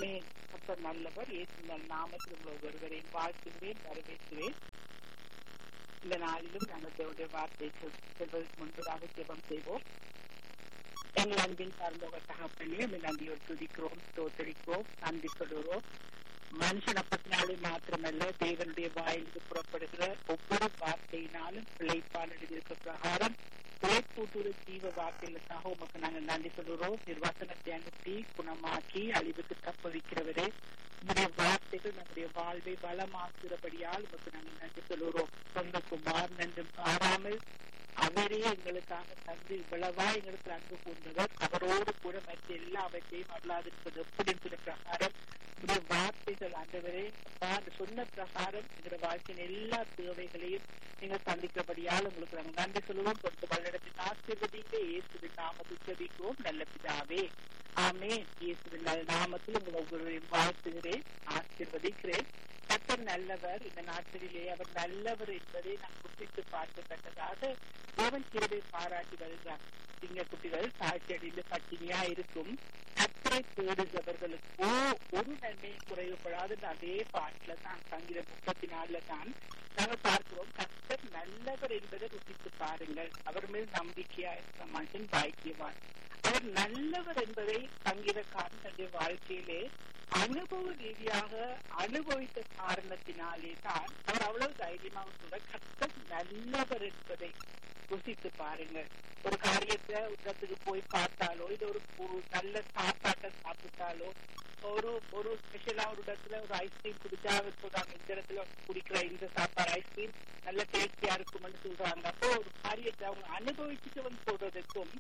ஆமே அப்ப நல்லவர் இயேசு நாமத்தில் உள்ள ஒருவரையும் வாழ்த்துகிறேன் வரவேற்கிறேன் இந்த நாளிலும் நாங்கள் தேவனுடைய வார்த்தை செல்வதற்கு முன்பதாக ஜெபம் செய்வோம் எங்கள் அன்பின் சார்ந்தவர் தகப்பனே நன்றியோடு துதிக்கிறோம் தோத்தரிக்கிறோம் நன்றி சொல்லுகிறோம் மனுஷன் அப்பத்தினாலே மாத்திரமல்ல தேவனுடைய வாயிலிருந்து புறப்படுகிற ஒவ்வொரு வார்த்தையினாலும் பிழைப்பால் எழுதியிருக்க பிரகாரம் பிழைப்பூட்டுற ஜீவ வார்த்தைகளுக்காக உமக்கு நாங்கள் நன்றி சொல்கிறோம் நிர்வாசனத்தை அனுப்பி குணமாக்கி அழிவுக்கு தப்ப வைக்கிறவரே உங்களுடைய வார்த்தைகள் நம்முடைய வாழ்வை பலமாக்குகிறபடியால் உமக்கு நாங்கள் நன்றி சொல்கிறோம் சொந்த குமார் நன்றும் பாராமல் அவரே எங்களுக்காக தந்து இவ்வளவா எங்களுக்கு அன்பு கூர்ந்தவர் அவரோடு கூட மற்ற எல்லாவற்றையும் அல்லாதிருப்பது எப்படி இருக்கிற பிரகாரம் உடைய வார்த்தைகள் ஆண்டவரே அப்பா சொன்ன பிரகாரம் எங்களுடைய வாழ்க்கையின் எல்லா தேவைகளையும் நீங்கள் சந்திக்கிறபடியால் உங்களுக்கு நாங்கள் நன்றி சொல்லுவோம் கொடுத்து வல்லிடத்தின் ஆசீர்வதிங்க இயேசுவின் நாமத்தில் ஜெபிக்கிறோம் நல்ல பிதாவே ஆமே இயேசுவின் நல்ல நாமத்தில் உங்கள் ஒவ்வொருவரையும் வாழ்த்துகிறேன் ஆசீர்வதிக்கிறேன் கத்தர் நல்லவர் இந்த நாட்களிலே அவர் நல்லவர் என்பதை நான் குறிப்பிட்டு பார்க்கத்தக்கதாக தேவன் கிருவை பாராட்டி வருகிறார் சிங்க குட்டிகள் தாழ்ச்சியடைந்து பட்டினியா இருக்கும் கத்தரை தேடுகிறவர்களுக்கோ ஒரு நன்மையும் குறைவுபடாது அதே பாட்டுல தான் சங்கீதம் முப்பத்தி நாலுல தான் நாங்கள் பார்க்கிறோம் கத்தர் நல்லவர் என்பதை ருசித்து பாருங்கள் அவர் மேல் நம்பிக்கையா இருக்க மனுஷன் பாக்கியவான் அவர் நல்லவர் என்பதை சங்கீதக்காரன் தன்னுடைய வாழ்க்கையிலே அனுபவ ரீதியாக அனுபவித்த காரணத்தினாலே தான் அவர் அவ்வளவு தைரியமாக சொல்ற கத்தர் நல்லவர் என்பதை ருசித்து பாருங்கள் ஒரு காரியத்தை இடத்துக்கு போய் பார்த்தாலோ இது ஒரு ஒரு நல்ல சாப்பாட்டை சாப்பிட்டாலோ ஒரு ஒரு ஸ்பெஷலா ஒரு இடத்துல ஒரு ஐஸ்கிரீம் குடிச்சா சொல்றாங்க இந்த இடத்துல குடிக்கிற இந்த சாப்பாடு ஐஸ்கிரீம் நல்ல டேஸ்டியா இருக்கும்னு சொல்றாங்க அப்போ ஒரு காரியத்தை அவங்க அனுபவிச்சுட்டு வந்து சொல்றதுக்கும்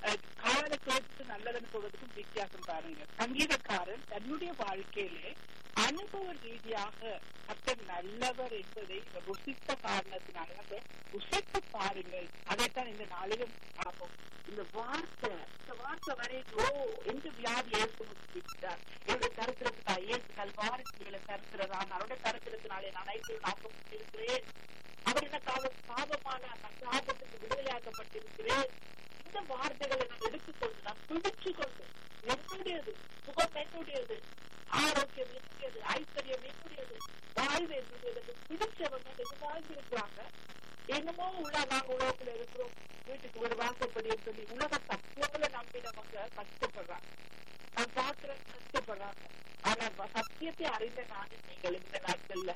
காதல கேட்டு நல்லதுன்னு சொல்றதுக்கும் வித்தியாசம் பாருங்க சங்கீதக்காரன் தன்னுடைய வாழ்க்கையிலே அனுபவ ரீதியாக கத்தர் நல்லவர் என்பதை ருசித்த காரணத்தினால ருசித்து பாருங்கள் அதைத்தான் இந்த நாளிலும் பார்ப்போம் இந்த வார்த்தை இந்த வார்த்தை வரைக்கும் எந்த வியாதி ஏற்படுத்திட்டார் என்னுடைய கருத்திரத்துக்கா ஏசு கல்வாரிகளை கருத்துறதான் அவருடைய கருத்திரத்தினாலே நான் ஐக்கியம் ஆக்கப்பட்டிருக்கிறேன் அவர் எனக்காக சாபமான சாபத்துக்கு விடுதலையாக்கப்பட்டிருக்கிறேன் இந்த வார்த்தைகளை நான் எடுத்துக்கொண்டு நான் பிடிச்சு கொண்டு என்னுடையது சுகம் என்னுடையது ஆரோக்கியம் என்னுடையது ஐஸ்வர்யம் என்னுடையது வாழ்வு என்னுடையது பிடிச்சவங்க எது வாழ்ந்திருக்கிறாங்க என்னமோ உள்ள நாங்க உலகத்துல இருக்கிறோம் வீட்டுக்கு ஒரு வாசப்படி சொல்லி உலக சத்தியங்களை நம்பினவங்க கஷ்டப்படுறாங்க நான் பாக்குறேன் கஷ்டப்படுறாங்க ஆனா சத்தியத்தை அறிந்த நானும் நீங்கள் இந்த நாட்கள்ல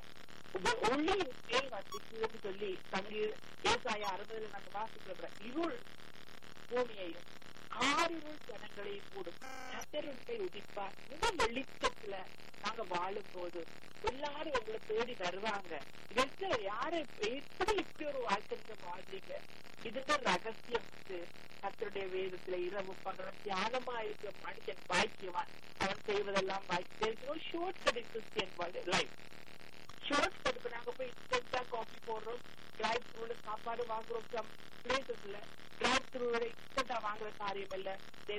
ஒளி மேல் வந்துச்சுன்னு சொல்லி தங்கி ஏசாய அறுபதுல நாங்க வாசிக்கிற இருள் பூமியையும் ஆறிருள் ஜனங்களையும் கூடும் கத்தருண்டை உதிப்பார் இந்த வெளிச்சத்துல நாங்க வாழும் போது எல்லாரும் உங்களை தேடி வருவாங்க எங்க யாரு எப்படி இப்படி ஒரு வாழ்க்கை வாழ்றீங்க இதுக்கு ரகசியம் கத்தருடைய வேதத்துல இரவு பகலும் தியானமா இருக்க மனுஷன் பாக்கியவான் அவன் செய்வதெல்லாம் பாக்கியம் short cut Christian life short cut இப்ப நாங்க போய் இன்ஸ்டன்டா காஃபி போடுறோம் டிரைவ் த்ரூல சாப்பாடு வாங்குறோம் சம் பிளேசஸ்ல டிரைவ் த்ரூல இன்ஸ்டன்டா வாங்குற காரியம் இல்ல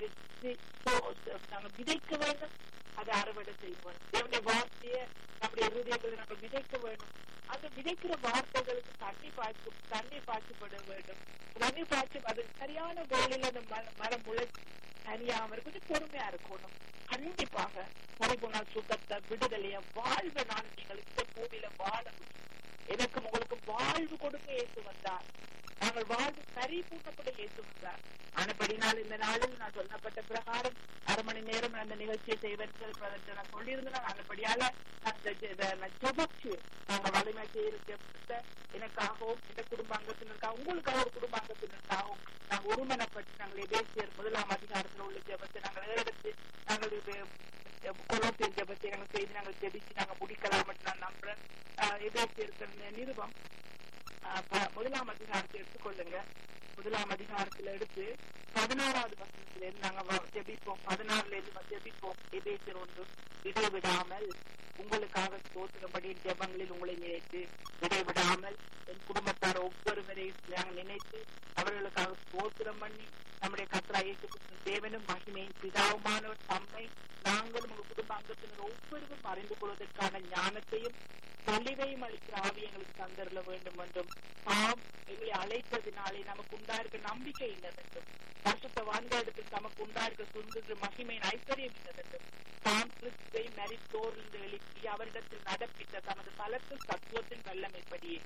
நாங்க விதைக்க வேண்டும் அதை அறுவடை செய்வோம் தேவனுடைய வார்த்தைய நம்முடைய இருதயங்களை நம்ம விதைக்க வேண்டும் அந்த விதைக்கிற வார்த்தைகளுக்கு தண்ணி பாய்ச்சி தண்ணி பாய்ச்சப்பட வேண்டும் தண்ணி பாய்ச்சி அது சரியான வேலையில அந்த மரம் முளைச்சி சரியாம கொஞ்சம் பொறுமையா இருக்கணும் கண்டிப்பாக பரிபுணர் சுகத்தை விடுதலைய வாழ்வை நான் நீங்கள் இந்த பூமியில வாழ எனக்கு உங்களுக்கு வாழ்வு கொடுக்க ஏசு வந்தார் நாங்கள் வாழ்வு பரிபூர்ணப்பட ஏசு வந்தார் ஆனபடினால் இந்த நாளில் நான் சொல்லப்பட்ட பிரகாரம் அரை மணி நேரம் அந்த நிகழ்ச்சியை செய்வர்கள் நான் சொல்லியிருந்தேன் ஆனபடியால நான் ஜெபிச்சு நாங்க வலிமை செய்யற எனக்காகவும் இந்த குடும்ப அங்கத்தினருக்காக உங்களுக்காக ஒரு குடும்ப அங்கத்தினருக்காகவும் நாங்கள் ஒருமனப்பட்டு நாங்கள் எபேசியர் முதலாம் அதிகாரத்தில் உள்ள ஜெபத்தை நாங்கள் எடுத்து நாங்கள் கொலோசியர் ஜெபத்தை நாங்கள் செய்து நாங்கள் ஜெபிச்சு நாங்கள் முடிக்கலாம் நான் நம்புறேன் எபேசியர் நிருபம் முதலாம் அதிகாரத்தை எடுத்துக்கொள்ளுங்க முதலாம் அதிகாரத்துல எடுத்து பதினாறாவது வசனத்துல இருந்து நாங்க ஜெபிப்போம் பதினாறுல இருந்து ஜெபிப்போம் எபேசியர் ஒன்று இடைவிடாமல் உங்களுக்காக தோற்றும்படி ஜெபங்களில் உங்களை நினைத்து இடைவிடாமல் என் குடும்பத்தார் ஒவ்வொருவரையும் நாங்கள் நினைத்து அவர்களுக்காக ஸ்தோத்திரம் பண்ணி நம்முடைய கத்ரா இயேசு தேவனும் மகிமையின் பிதாவுமானவர் தம்மை நாங்களும் உங்கள் குடும்ப அங்கத்தினர் ஒவ்வொருவரும் அறிந்து கொள்வதற்கான ஞானத்தையும் தெளிவையும் அளிக்கிற ஆவி எங்களுக்கு தந்தரல வேண்டும் என்றும் தாம் எங்களை அழைத்ததினாலே நமக்கு உண்டாயிருக்க நம்பிக்கை இன்னதென்றும் பரிசுத்த வாழ்ந்த இடத்தில் தமக்கு உண்டாயிருக்க சுந்தர மகிமையின் ஐஸ்வர்யம் இன்னதென்றும் தாம் கிறிஸ்துவை மரித்தோர்ந்து எழுப்பி அவரிடத்தில் நடப்பித்த தமது பலத்த சத்துவத்தின் வல்லமைப்படி